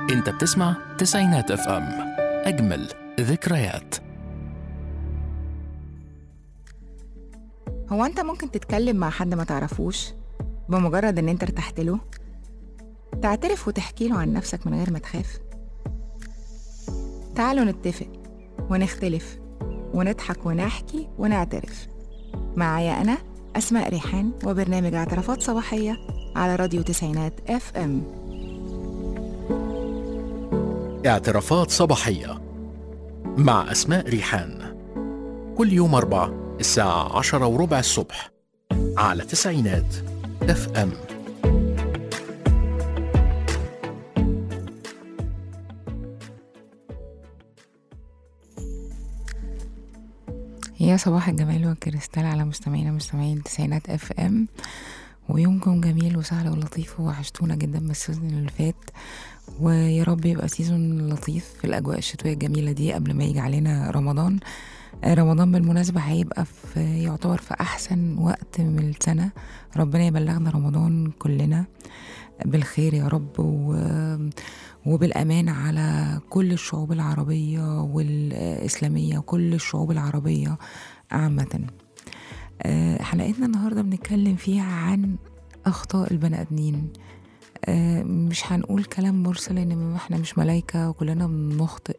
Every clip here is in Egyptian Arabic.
انت بتسمع تسعينات اف ام اجمل ذكريات هو انت ممكن تتكلم مع حد ما تعرفوش بمجرد ان انت ارتحت له تعترف وتحكي له عن نفسك من غير ما تخاف تعالوا نتفق ونختلف ونضحك ونحكي ونعترف معايا انا اسماء ريحان وبرنامج اعترافات صباحيه على راديو تسعينات اف ام اعترافات صباحية مع أسماء ريحان كل يوم أربع الساعة عشرة وربع الصبح على تسعينات اف ام يا صباح الجمال والكريستال على مستمعينا مستمعين تسعينات اف ام ويومكم جميل وسهل ولطيف ووحشتونا جدا من السيزون اللي فات ويا رب يبقى سيزون لطيف في الاجواء الشتويه الجميله دي قبل ما يجي علينا رمضان آه، رمضان بالمناسبة هيبقى في يعتبر في أحسن وقت من السنة ربنا يبلغنا رمضان كلنا بالخير يا رب و... وبالأمان على كل الشعوب العربية والإسلامية وكل الشعوب العربية عامة آه، حلقتنا النهاردة بنتكلم فيها عن أخطاء البني آدمين آه، مش هنقول كلام مرسل لأن احنا مش ملايكة وكلنا بنخطئ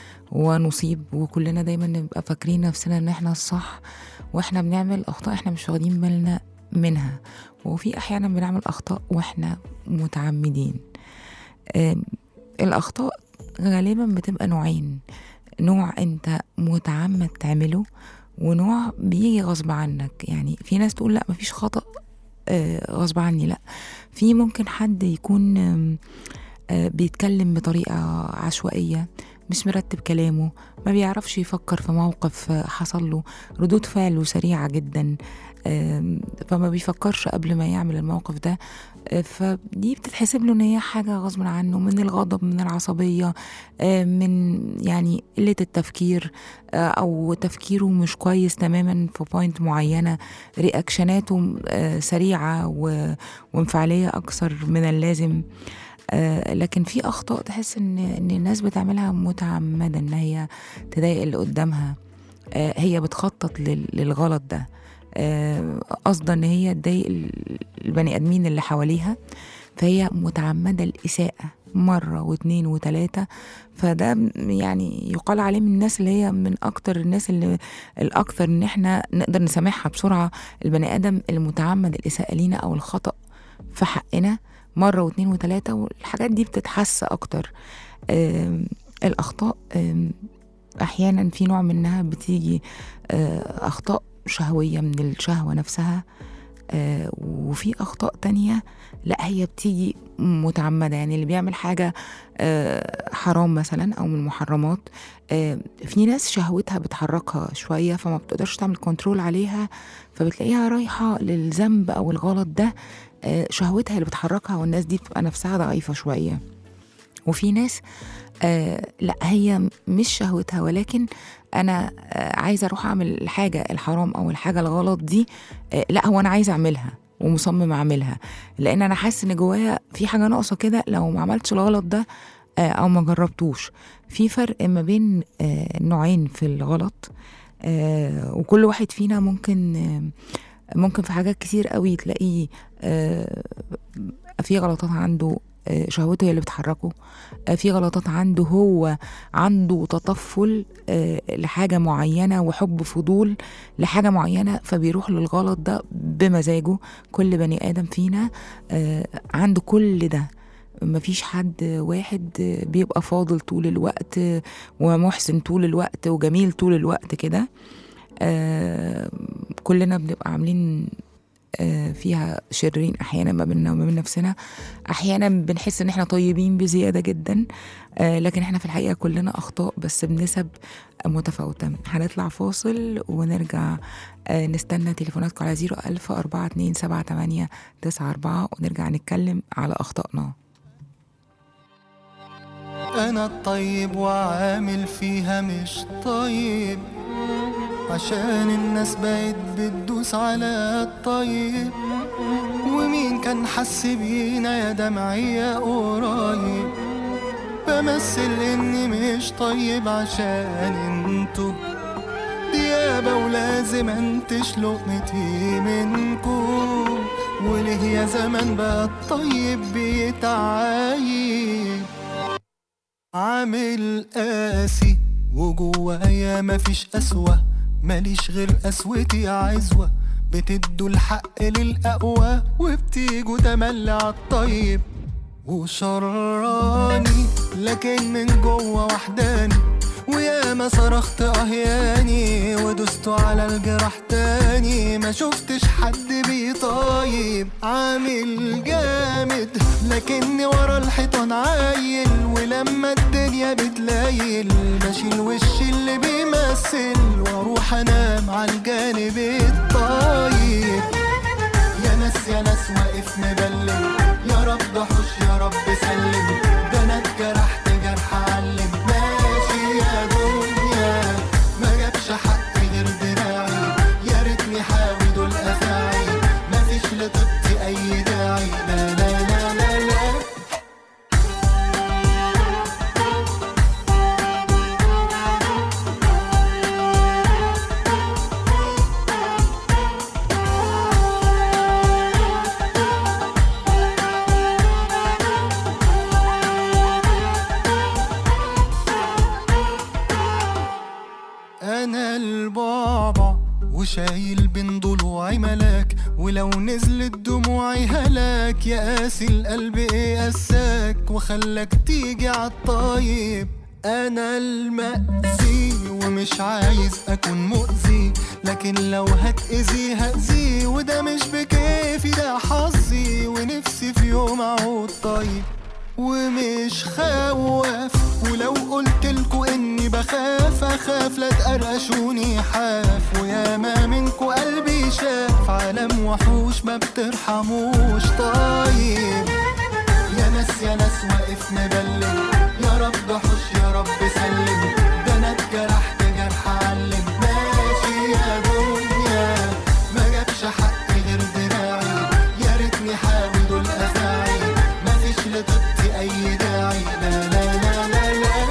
ونصيب وكلنا دايما نبقى فاكرين نفسنا ان احنا الصح واحنا بنعمل اخطاء احنا مش واخدين بالنا منها وفي احيانا بنعمل اخطاء واحنا متعمدين آم، الاخطاء غالبا بتبقى نوعين نوع انت متعمد تعمله ونوع بيجي غصب عنك يعني في ناس تقول لا مفيش خطأ آه، غصب عني لا في ممكن حد يكون آم، آه، بيتكلم بطريقة عشوائية مش مرتب كلامه ما بيعرفش يفكر في موقف آه، حصل له ردود فعله سريعة جدا آم، فما بيفكرش قبل ما يعمل الموقف ده آه، فدي بتتحسب له ان هي حاجة غصب عنه من الغضب من العصبية آه، من يعني قلة التفكير آه، او تفكيره مش كويس تماما في بوينت معينة رياكشناته آه، سريعة و- وانفعالية اكثر من اللازم آه، لكن في اخطاء تحس ان ان الناس بتعملها متعمده ان هي تضايق اللي قدامها آه، هي بتخطط لل- للغلط ده آه، قصدا ان هي تضايق ال- البني ادمين اللي حواليها فهي متعمده الاساءه مرة واتنين وتلاتة فده م- يعني يقال عليه من الناس اللي هي من أكتر الناس اللي الأكثر إن إحنا نقدر نسامحها بسرعة البني آدم المتعمد الإساءة لينا أو الخطأ في حقنا مرة واتنين وتلاتة والحاجات دي بتتحس أكتر آم، الأخطاء آم، أحيانا في نوع منها بتيجي آه، أخطاء شهوية من الشهوة نفسها آه، وفي أخطاء تانية لا هي بتيجي متعمدة يعني اللي بيعمل حاجة آه، حرام مثلا أو من المحرمات آه، في ناس شهوتها بتحركها شوية فما بتقدرش تعمل كنترول عليها فبتلاقيها رايحة للذنب أو الغلط ده آه، شهوتها اللي بتحركها والناس دي بتبقى نفسها ضعيفة شوية وفي ناس آه لا هي مش شهوتها ولكن انا آه عايزه اروح اعمل الحاجه الحرام او الحاجه الغلط دي آه لا هو انا عايزه اعملها ومصمم اعملها لان انا حاسس ان جوايا في حاجه ناقصه كده لو ما عملتش الغلط ده آه او ما جربتوش في فرق ما بين آه نوعين في الغلط آه وكل واحد فينا ممكن آه ممكن في حاجات كتير قوي تلاقيه آه في غلطات عنده آه، شهوته هي اللي بتحركه آه، في غلطات عنده هو عنده تطفل آه، لحاجة معينة وحب فضول لحاجة معينة فبيروح للغلط ده بمزاجه كل بني آدم فينا آه، عنده كل ده مفيش حد واحد بيبقى فاضل طول الوقت ومحسن طول الوقت وجميل طول الوقت كده آه، كلنا بنبقى عاملين آه، فيها شريرين احيانا ما بيننا وما بين نفسنا احيانا بنحس ان احنا طيبين بزياده جدا آه، لكن احنا في الحقيقه كلنا اخطاء بس بنسب متفاوته هنطلع فاصل ونرجع آه، نستنى تليفوناتكم على 01000 427 94 ونرجع نتكلم على اخطائنا انا الطيب وعامل فيها مش طيب عشان الناس بقت بتدوس على الطيب ومين كان حس بينا يا دمعي يا قريب بمثل اني مش طيب عشان انتو ديابة ولازم انتش لقمتي منكو وليه يا زمان بقى الطيب بيتعايب عامل قاسي وجوايا مفيش قسوة ماليش غير قسوتي عزوة بتدوا الحق للأقوى وبتيجوا تملي عالطيب وشراني لكن من جوه وحداني وياما صرخت اهياني ودست على الجراح تاني ما شفتش حد بيطايب عامل جامد لكني ورا الحيطان عايل ولما الدنيا بتلايل بشيل وش اللي بيمثل واروح انام على الجانب الطيب يا ناس يا ناس واقف مبلم يا رب حوش يا رب سلم ده انا اتجرحت جرح علم ماشي يا دنيا ما جابش حق غير دراعي يا ريتني حاوي دول افاعي مفيش لطيبتي اي داعي لا لا لا لا لا انا البعبع وشايل بين ضلوعي ملاك ولو نزلت دموعي هلاك يا قاسي القلب ايه قساك وخلاك تيجي عالطيب انا المأذي ومش عايز اكون مؤذي لكن لو هتأذي هأذي وده مش بكيفي ده حظي ونفسي في يوم اعود طيب ومش خواف ولو قلت لكم اني بخاف اخاف لا تقرقشوني حاف وياما منكو قلبي شاف عالم وحوش ما بترحموش طيب يا ناس يا ناس واقف مبلم يا رب حوش يا رب سلم ده انا اتجرحت جرح علم ماشي يا دنيا ما جابش حق غير دراعي يا ريتني حاوي دول افاعي مفيش لطيبتي اي داعي لا لا لا لا لا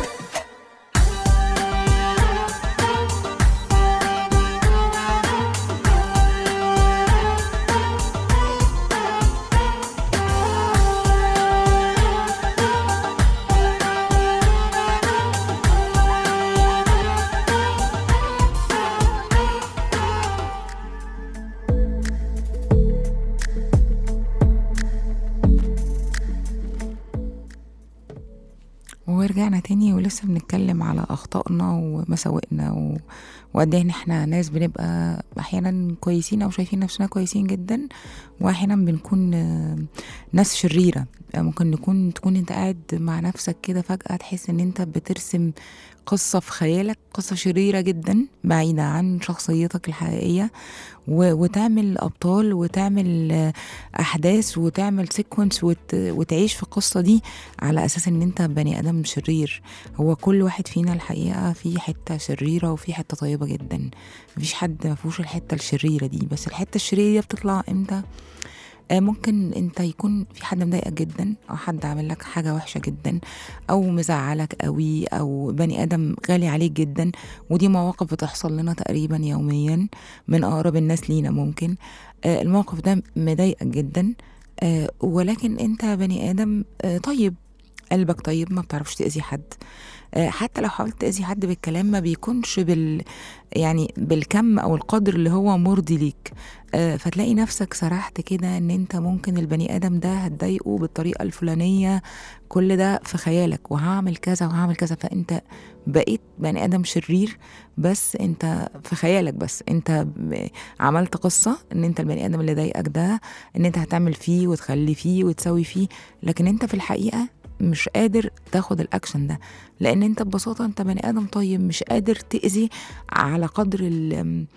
ورجعنا تاني ولسه بنتكلم على أخطائنا ومساوئنا و... وقد إيه إن إحنا ناس بنبقى أحيانا كويسين أو شايفين نفسنا كويسين جدا وأحيانا بنكون آه، ناس شريرة ممكن نكون تكون أنت قاعد مع نفسك كده فجأة تحس إن أنت بترسم قصة في خيالك قصة شريرة جدا بعيدة عن شخصيتك الحقيقية و... وتعمل أبطال وتعمل آه، أحداث وتعمل سيكونس وت... وتعيش في القصة دي على اساس ان انت بني ادم شرير هو كل واحد فينا الحقيقه في حته شريره وفي حته طيبه جدا مفيش حد ما فيهوش الحته الشريره دي بس الحته الشريره دي بتطلع امتى آه، ممكن انت يكون في حد مضايقك جدا او حد عامل لك حاجه وحشه جدا او مزعلك قوي او بني ادم غالي عليك جدا ودي مواقف بتحصل لنا تقريبا يوميا من اقرب الناس لينا ممكن آه، الموقف ده مضايقك جدا آه، ولكن انت بني ادم آه، طيب قلبك طيب ما بتعرفش تأذي حد آه، حتى لو حاولت تأذي حد بالكلام ما بيكونش بال يعني بالكم او القدر اللي هو مرضي ليك آه، فتلاقي نفسك سرحت كده ان انت ممكن البني ادم ده هتضايقه بالطريقه الفلانيه كل ده في خيالك وهعمل كذا وهعمل كذا فانت بقيت بني ادم شرير بس انت في خيالك بس انت ب- عملت قصه ان انت البني ادم اللي ضايقك ده ان انت هتعمل فيه وتخلي فيه وتسوي فيه لكن انت في الحقيقه مش قادر تاخد الاكشن ده لان انت ببساطه انت بني ادم طيب مش قادر تاذي على قدر ال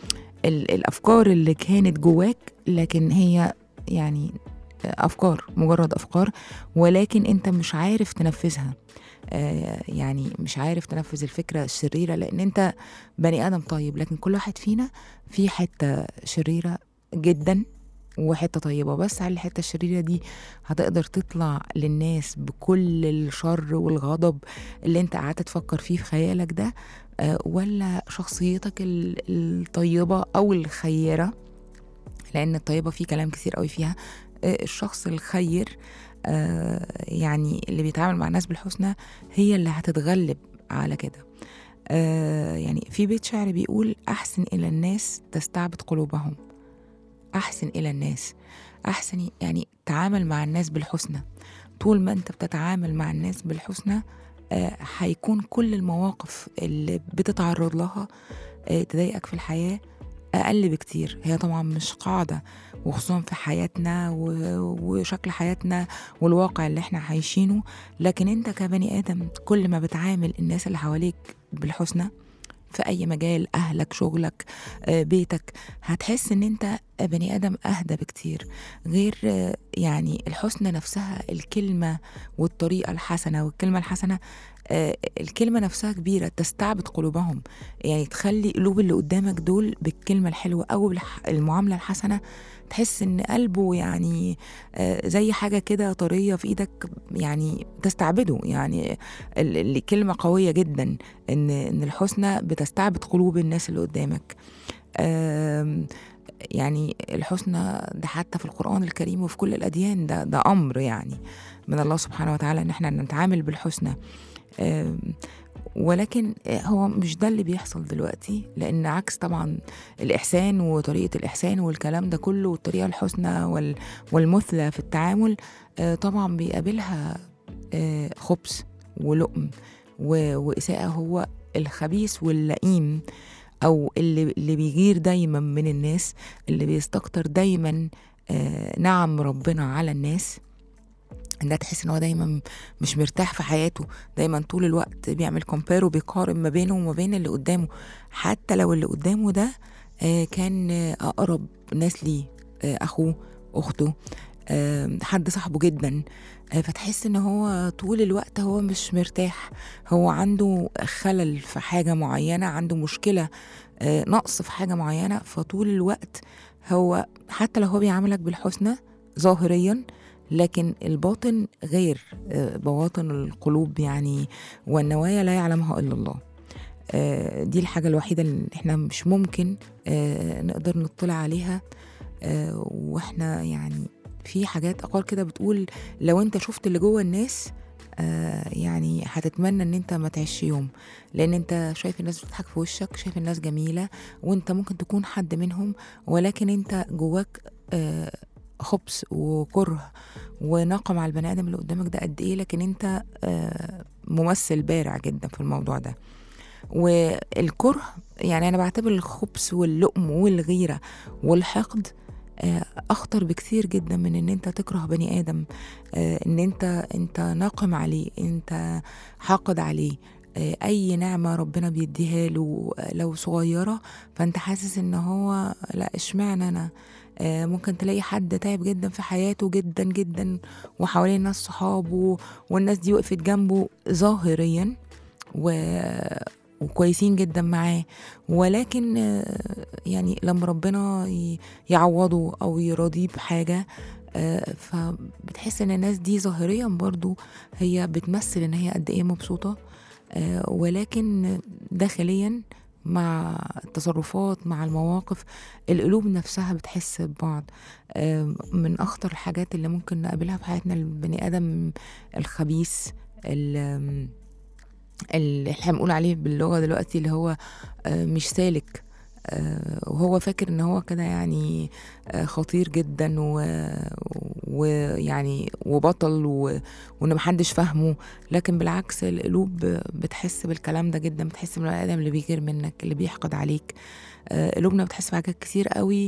ال الافكار اللي كانت جواك لكن هي يعني افكار مجرد افكار ولكن انت مش عارف تنفذها آه، يعني مش عارف تنفذ الفكره الشريره لان انت بني ادم طيب لكن كل واحد فينا في حته شريره جدا وحته طيبه بس هل الحته الشريره دي هتقدر تطلع للناس بكل الشر والغضب اللي انت قعدت تفكر فيه في خيالك ده آه، ولا شخصيتك ال- الطيبه او الخيره لان الطيبه في كلام كتير قوي فيها آه، الشخص الخير آه، يعني اللي بيتعامل مع الناس بالحسنى هي اللي هتتغلب على كده آه، يعني في بيت شعر بيقول أحسن إلى الناس تستعبد قلوبهم أحسن إلى الناس أحسن يعني تعامل مع الناس بالحسنى طول ما أنت بتتعامل مع الناس بالحسنى آه، هيكون كل المواقف اللي بتتعرض لها آه، تضايقك في الحياة أقل بكتير هي طبعا مش قاعدة وخصوصا في حياتنا و- وشكل حياتنا والواقع اللي احنا عايشينه لكن انت كبني آدم كل ما بتعامل الناس اللي حواليك بالحسنى في أي مجال أهلك شغلك آه، بيتك هتحس إن أنت بني آدم أهدى بكتير غير آه، يعني الحسنى نفسها الكلمة والطريقة الحسنة والكلمة الحسنة آه، الكلمة نفسها كبيرة تستعبد قلوبهم يعني تخلي قلوب اللي قدامك دول بالكلمة الحلوة أو بالح- المعاملة الحسنة تحس إن قلبه يعني آه، زي حاجة كده طرية في إيدك يعني تستعبده يعني ال- ال- الكلمة قوية جدا إن إن الحسنى بتستعبد قلوب الناس اللي قدامك آم، يعني الحسنى ده حتى في القرآن الكريم وفي كل الأديان ده ده أمر يعني من الله سبحانه وتعالى إن احنا نتعامل بالحسنى آم، ولكن هو مش ده اللي بيحصل دلوقتي لأن عكس طبعا الإحسان وطريقة الإحسان والكلام ده كله والطريقة الحسنى وال- والمثلى في التعامل آه، طبعا بيقابلها آه، خبث ولؤم و- وإساءة هو الخبيث واللئيم أو اللي, اللي بيغير دايما من الناس اللي بيستكتر دايما آه، نعم ربنا على الناس ده تحس ان هو دايما مش مرتاح في حياته دايما طول الوقت بيعمل كومبير وبيقارن ما بينه وما بين اللي قدامه حتى لو اللي قدامه ده آه، كان آه، اقرب ناس ليه آه، اخوه اخته آه، حد صاحبه جدا آه، فتحس ان هو طول الوقت هو مش مرتاح هو عنده خلل في حاجة معينة عنده مشكلة آه، نقص في حاجة معينة فطول الوقت هو حتى لو هو بيعاملك بالحسنى ظاهريا لكن الباطن غير آه، بواطن القلوب يعني والنوايا لا يعلمها إلا الله آه، دي الحاجة الوحيدة اللي احنا مش ممكن آه، نقدر نطلع عليها آه، واحنا يعني في حاجات أقوال كده بتقول لو انت شفت اللي جوه الناس آه، يعني هتتمنى ان انت ما تعيش يوم لان انت شايف الناس بتضحك في وشك شايف الناس جميلة وانت ممكن تكون حد منهم ولكن انت جواك آه، خبث وكره ونقم على البني ادم اللي قدامك ده قد ايه لكن انت آه، ممثل بارع جدا في الموضوع ده والكره يعني انا بعتبر الخبث واللؤم والغيره والحقد آه، اخطر بكثير جدا من ان انت تكره بني ادم آه، ان انت انت ناقم عليه انت حاقد عليه آه، اي نعمه ربنا بيديها له آه، لو صغيره فانت حاسس ان هو لا اشمعنى انا آه، ممكن تلاقي حد تعب جدا في حياته جدا جدا وحواليه ناس صحابه والناس دي وقفت جنبه ظاهريا و... وكويسين جدا معاه ولكن آه، يعني لما ربنا ي- يعوضه او يراضيه بحاجه آه، فبتحس ان الناس دي ظاهريا برضو هي بتمثل ان هي قد ايه مبسوطه آه، ولكن داخليا مع التصرفات مع المواقف القلوب نفسها بتحس ببعض آم، من اخطر الحاجات اللي ممكن نقابلها في حياتنا البني ادم الخبيث ال- آم، اللي احنا بنقول عليه باللغه دلوقتي اللي هو آه، مش سالك آه، وهو فاكر ان هو كده يعني آه، خطير جدا و- ويعني وبطل و- وان محدش فاهمه لكن بالعكس القلوب بتحس بالكلام ده جدا بتحس بالبني ادم اللي بيغير منك اللي بيحقد عليك آه، قلوبنا بتحس بحاجات كتير قوي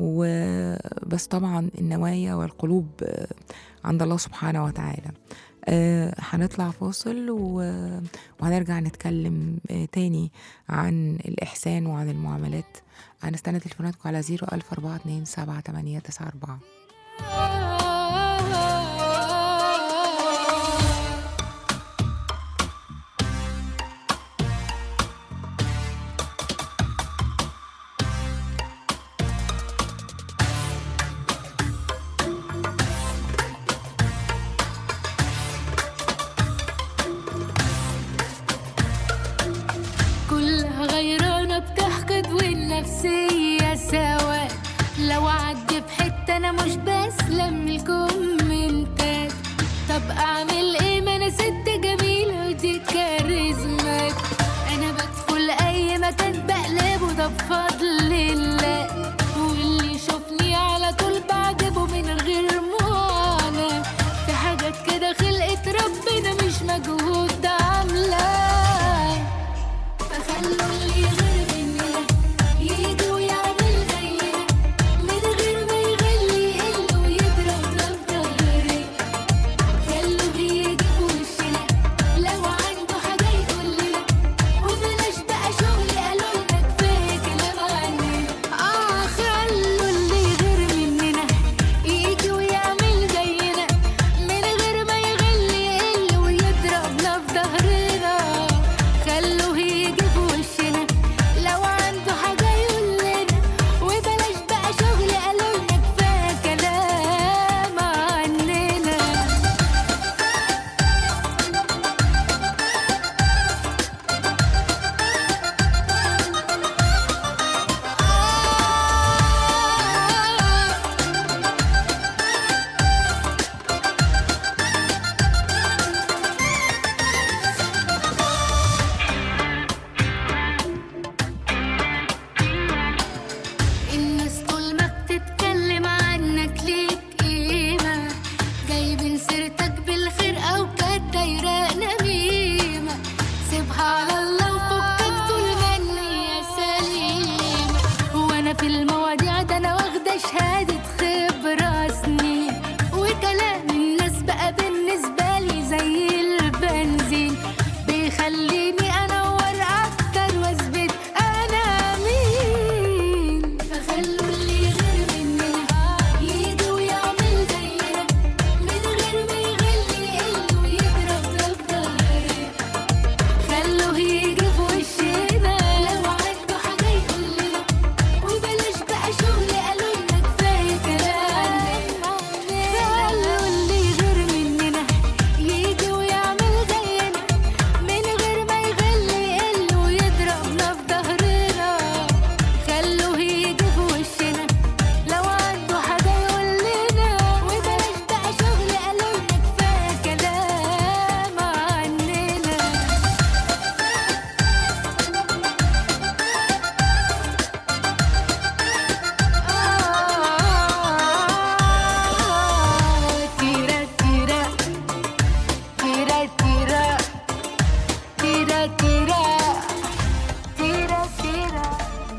وبس طبعا النوايا والقلوب آه، عند الله سبحانه وتعالى آه، هنطلع فاصل و- وهنرجع نتكلم آه، تاني عن الإحسان وعن المعاملات هنستنى تليفوناتكم على 0 ألف أربعة اتنين سبعة تمانية تسعة أربعة الكومنتات طب اعمل ايه ما انا ست جميلة ودي كاريزمات انا بدخل اي مكان بقلبه ده بفضل الله واللي يشوفني على طول بعجبه من غير معاناة في حاجات كده خلقت ربنا مش مجهود عاملاه فخلوا اللي غير مننا يجي ويعمل زينا من غير ما يغلي يقل ويضربنا في ظهرنا خلوه يجي في وشنا لو عنده حاجة يقول لنا وبلاش بقى شغل قالوا لنا كفاية كلام عننا اه خلوا اللي غير مننا يجي ويعمل زينا من غير ما يغلي يقل ويضربنا في ظهرنا خلوه يجي في وشنا لو عنده حاجة يقول لنا وبلاش بقى شغل قالوا لنا كفاية كلام عننا الناس طول ما بتتكلم عنك ليك قيمة جايبين سيرتك بالخير أو كانت دايرة نميمة سيبها على الله وفكك طول ما النية سليمة وأنا في المواضيع ده أنا واخدة شهادة خبرة سنين وكلام الناس بقى بالنسبة لي زي البنزين بيخليني أنور أكتر وأثبت أنا مين فخلوا اللي غير مننا يجي ويعمل زينا من غير ما يغلي يقل ويضربنا في ظهرنا خلوه يجي في وشنا لو عنده حاجة يقول لنا وبلاش بقى شغل قالوا لنا كفاية كلام خلوا اللي غير مننا يجي ويعمل زينا من غير ما يغلي يقل ويضربنا في ظهرنا خلوه يجي في وشنا لو عنده حاجة يقول لنا وبلاش بقى شغل قالوا لنا كفاية كلام عننا Tira, tira, tira, tira, tira, tira, tira, tira.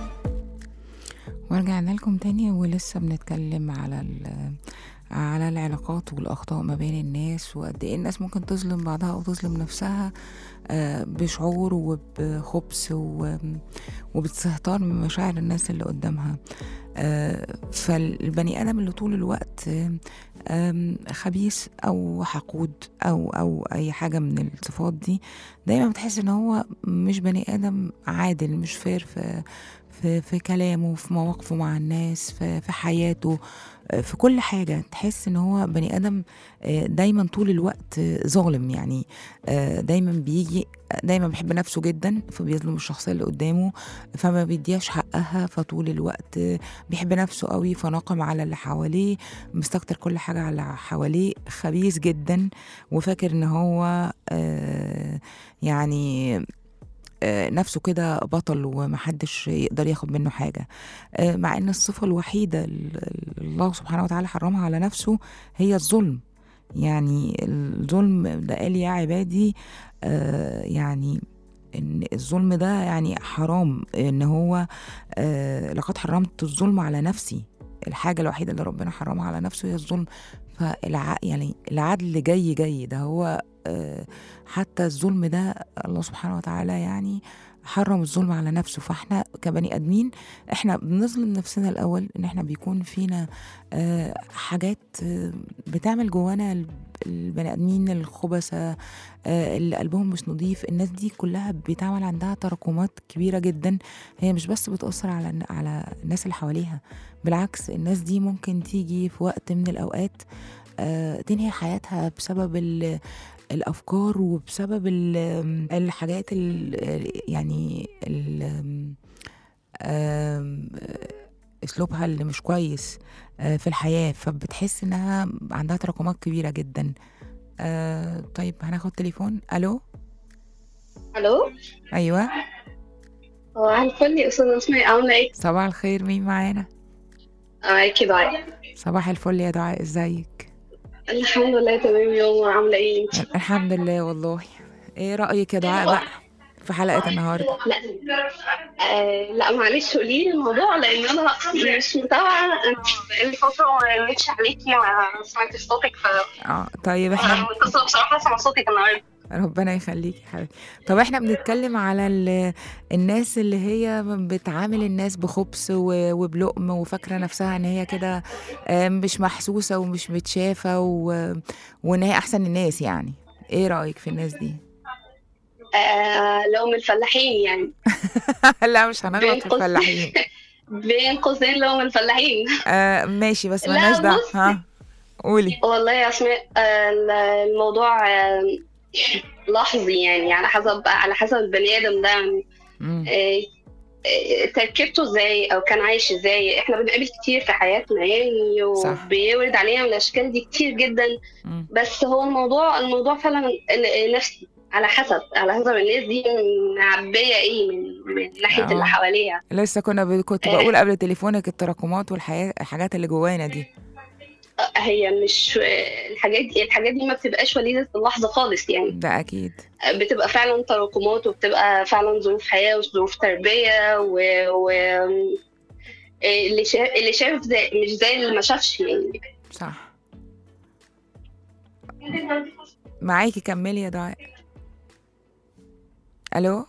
ورجعنا لكم تاني ولسه بنتكلم على ال- على العلاقات والأخطاء ما بين الناس وقد إيه الناس ممكن تظلم بعضها أو تظلم نفسها آه، بشعور وبخبث و- وباستهتار من مشاعر الناس اللي قدامها آه، فالبني آدم اللي طول الوقت آم، آم، خبيث أو حقود أو أو أي حاجة من الصفات دي دايما بتحس إن هو مش بني آدم عادل مش فير في في في كلامه في مواقفه مع الناس في, في حياته آه، في كل حاجة تحس ان هو بني ادم آه، دايما طول الوقت آه، ظالم يعني آه، دايما بيجي دايما بيحب نفسه جدا فبيظلم الشخصية اللي قدامه فما بيديهاش حقها فطول الوقت آه، بيحب نفسه قوي فناقم على اللي حواليه مستكتر كل حاجة على اللي حواليه خبيث جدا وفاكر ان هو آه، يعني آه، نفسه كده بطل ومحدش يقدر ياخد منه حاجة آه، مع ان الصفة الوحيدة اللي الله سبحانه وتعالى حرمها على نفسه هي الظلم يعني الظلم ده قال يا عبادي آه، يعني ان الظلم ده يعني حرام ان هو آه، لقد حرمت الظلم على نفسي الحاجة الوحيدة اللي ربنا حرمها على نفسه هي الظلم فالع يعني العدل جاي جاي ده هو آه، حتى الظلم ده الله سبحانه وتعالى يعني حرم الظلم على نفسه فاحنا كبني ادمين احنا بنظلم نفسنا الاول ان احنا بيكون فينا آه، حاجات آه، بتعمل جوانا الب- البني ادمين الخبثه آه، اللي قلبهم مش نظيف الناس دي كلها بيتعمل عندها تراكمات كبيره جدا هي مش بس بتاثر على على الناس اللي حواليها بالعكس الناس دي ممكن تيجي في وقت من الاوقات آه، تنهي حياتها بسبب ال- الافكار وبسبب ال- الحاجات ال- يعني ال- آم، اسلوبها اللي مش كويس آه، في الحياه فبتحس انها عندها تراكمات كبيره جدا آه، طيب هناخد تليفون الو الو ايوه صباح الفل يا استاذة اسماء عاملة ايه؟ صباح الخير مين معانا معاكي دعاء صباح الفل يا دعاء ازيك الحمد لله تمام يا ماما عاملة ايه انت؟ الحمد لله والله ايه رايك يا دعاء بقى في حلقه النهارده لا آه لا معلش قولي لي الموضوع لان انا مش متابعة أنا بقالي فترة ما رنتش عليكي ما سمعتش صوتك ف اه طيب احنا انا متصلة بصراحة اسمع صوتك النهاردة ربنا يخليك يا حبيبتي طب احنا بنتكلم على ال- الناس اللي هي بتعامل الناس بخبث و- وبلقم وفاكره نفسها ان هي كده آه، مش محسوسه ومش متشافه و- وان هي احسن الناس يعني ايه رايك في الناس دي آه لو من الفلاحين يعني لا مش هنغلط في بين قوسين- الفلاحين بين قوسين لو من الفلاحين آه ماشي بس لا، مالناش دعوه بصي. ها قولي والله يا اسماء آه، الموضوع آه، لحظي يعني على حسب على حسب البني ادم ده يعني مم. آه، آه، تركيبته ازاي او كان عايش ازاي احنا بنقابل كتير في حياتنا يعني صح. وبيورد علينا من الاشكال دي كتير جدا مم. بس هو الموضوع الموضوع فعلا ال- نفسي على حسب على حسب الناس دي معبيه ايه من من ناحيه آه. اللي حواليها لسه كنا ب... كنت آه. بقول قبل تليفونك التراكمات والحياه الحاجات اللي جوانا دي آه، هي مش آه، الحاجات دي الحاجات دي ما بتبقاش وليده اللحظه خالص يعني ده اكيد بتبقى فعلا تراكمات وبتبقى فعلا ظروف حياة وظروف تربية و, و... اللي شاف اللي شاف زي مش زي اللي ما شافش يعني صح معاكي كملي يا دعاء الو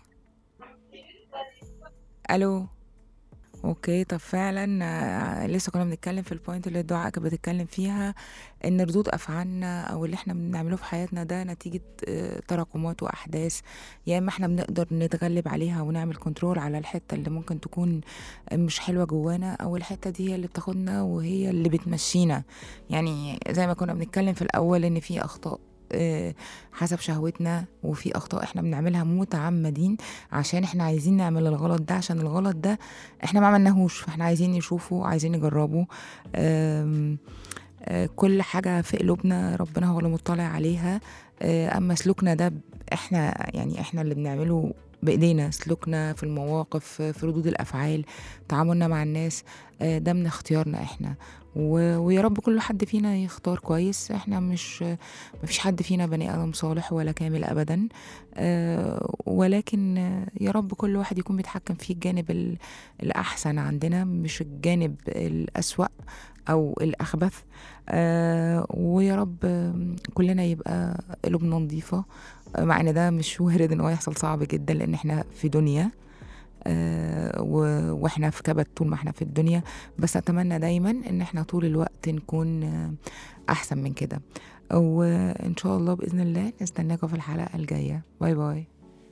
الو اوكي طب فعلا آه، لسه كنا بنتكلم في البوينت اللي الدعاء كانت بتتكلم فيها ان ردود افعالنا او اللي احنا بنعمله في حياتنا ده نتيجه آه، تراكمات واحداث يا اما احنا بنقدر نتغلب عليها ونعمل كنترول على الحته اللي ممكن تكون مش حلوه جوانا او الحته دي هي اللي بتاخدنا وهي اللي بتمشينا يعني زي ما كنا بنتكلم في الاول ان في اخطاء آه، حسب شهوتنا وفي اخطاء احنا بنعملها متعمدين عشان احنا عايزين نعمل الغلط ده عشان الغلط ده احنا ما عملناهوش فاحنا عايزين نشوفه عايزين نجربه آم، آه، كل حاجة في قلوبنا ربنا هو اللي مطلع عليها آه، أما سلوكنا ده ب- احنا يعني احنا اللي بنعمله بإيدينا سلوكنا في المواقف في ردود الأفعال تعاملنا مع الناس آه، ده من اختيارنا احنا و- ويا رب كل حد فينا يختار كويس احنا مش مفيش حد فينا بني آدم صالح ولا كامل أبدا آه، ولكن آه، يا رب كل واحد يكون بيتحكم في الجانب ال- الأحسن عندنا مش الجانب الأسوأ أو الأخبث آه، ويا رب آم، كلنا يبقى قلوبنا نظيفة آه، مع ان ده مش وارد ان هو يحصل صعب جدا لان احنا في دنيا آه، و- واحنا في كبد طول ما احنا في الدنيا بس اتمنى دايما ان احنا طول الوقت نكون آه، احسن من كده وان شاء الله باذن الله نستناكم في الحلقه الجايه باي باي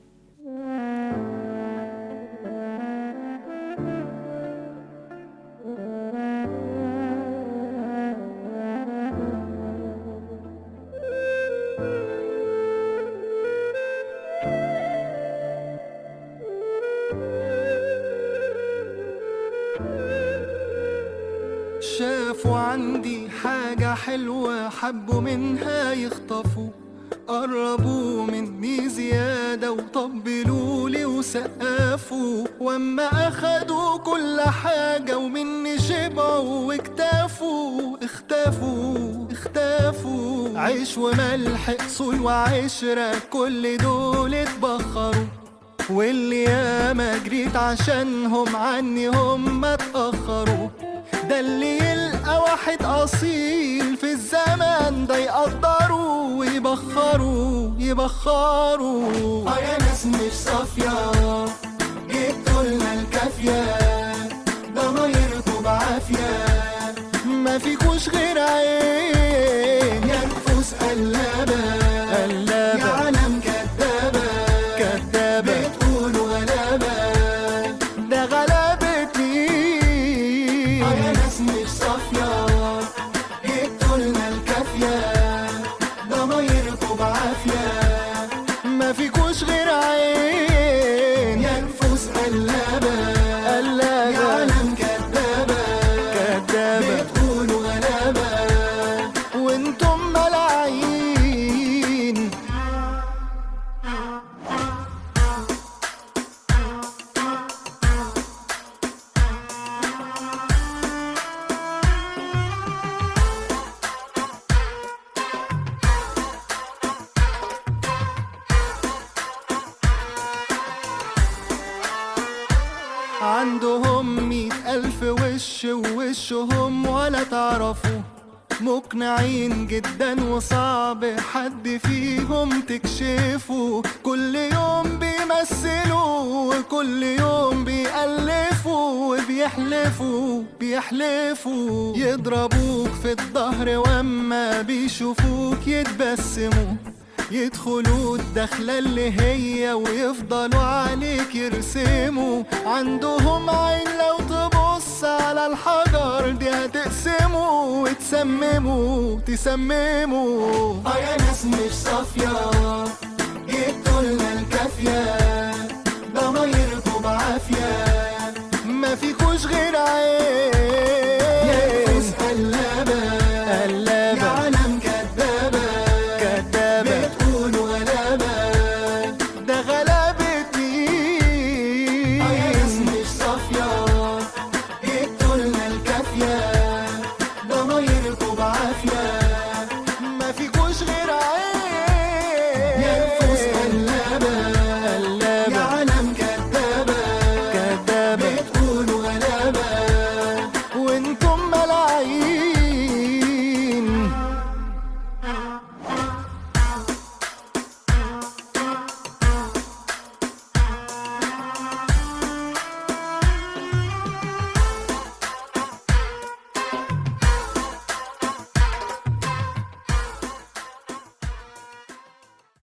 شافوا عندي حاجة حلوة حبوا منها يخطفوا قربوا مني زيادة وطبلوا لي وسقفوا واما اخدوا كل حاجة ومني شبعوا واكتفوا اختفوا اختفوا عيش وملح اصول وعشرة كل دول اتبخروا واللي ياما جريت عشانهم عني هم اتأخروا ده اللي يلقى واحد أصيل في الزمن ده يقدروا ويبخروا يبخروا اه يا ناس مش صافية جبتوا لنا الكافية ضمايركوا بعافية ما فيكوش غير عين يا نفوس قلابة قلابة يا عالم كدابة كدابة بتقولوا غلابة ده غلابة مين اه يا ناس مش صافية جبتوا لنا الكافية ضمايركوا بعافية ما فيكوش غير عين يا عندهم مئة ألف وش ووشهم ولا تعرفوا مقنعين جدا وصعب حد فيهم تكشفه كل يوم بيمثلوا وكل يوم بيألفوا وبيحلفوا بيحلفوا يضربوك في الظهر واما بيشوفوك يتبسموا يدخلوا الدخلة اللي هي ويفضلوا عليك يرسموا عندهم عين لو تبص على الحجر دي هتقسموا وتسمموا تسمموا اه يا ناس مش صافية جبتوا لنا الكافية ضمايركم بعافية ما فيكوش غير عين